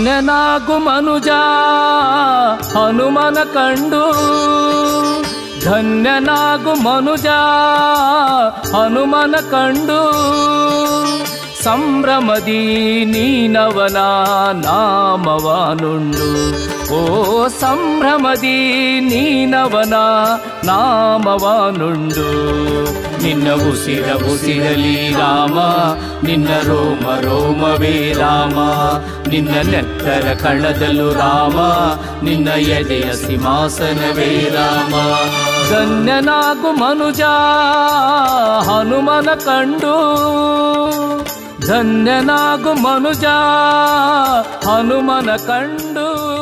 ಧನ್ಯನಾಗು ಮನುಜ ಹನುಮನ ಕಂಡು ಧನ್ಯನಾಗು ಮನುಜ ಹನುಮನ ಕಂಡು ಸಂಭ್ರಮದಿ ನೀನವನ ನಾಮವನುಂಡು ಓ ಸಂಭ್ರಮದಿ ನೀನವನ ನಾಮವನುಂಡು ನಿನ್ನ ಉಸಿರ ಉಸಿರಲಿ ರಾಮ ನಿನ್ನ ರೋಮ ರೋಮವೇ ರಾಮ ನಿನ್ನ ನೆತ್ತರ ಕಣದಲು ರಾಮ ನಿನ್ನ ಎದೆಯ ಸಿಂಹಾಸನವೇ ರಾಮ ಧನ್ಯನಾಗು ಮನುಜ ಹನುಮನ ಕಂಡು ಧನ್ಯನಾಗು ಮನುಜ ಹನುಮನ ಕಂಡು